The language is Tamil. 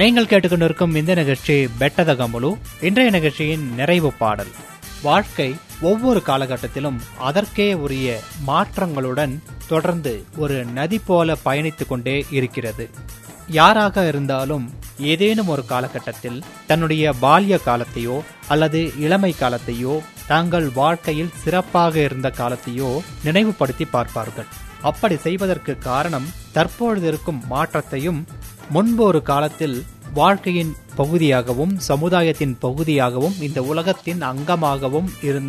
நீங்கள் கேட்டுக்கொண்டிருக்கும் இந்த நிகழ்ச்சி பெட்டத கமுலு இன்றைய நிகழ்ச்சியின் நிறைவு பாடல் வாழ்க்கை ஒவ்வொரு காலகட்டத்திலும் அதற்கே உரிய மாற்றங்களுடன் தொடர்ந்து ஒரு நதி போல பயணித்துக் கொண்டே இருக்கிறது யாராக இருந்தாலும் ஏதேனும் ஒரு காலகட்டத்தில் தன்னுடைய பால்ய காலத்தையோ அல்லது இளமை காலத்தையோ தாங்கள் வாழ்க்கையில் சிறப்பாக இருந்த காலத்தையோ நினைவுபடுத்தி பார்ப்பார்கள் அப்படி செய்வதற்கு காரணம் தற்பொழுது இருக்கும் மாற்றத்தையும் முன்பு ஒரு காலத்தில் வாழ்க்கையின் பகுதியாகவும் சமுதாயத்தின் பகுதியாகவும் இந்த உலகத்தின் அங்கமாகவும் இருந்த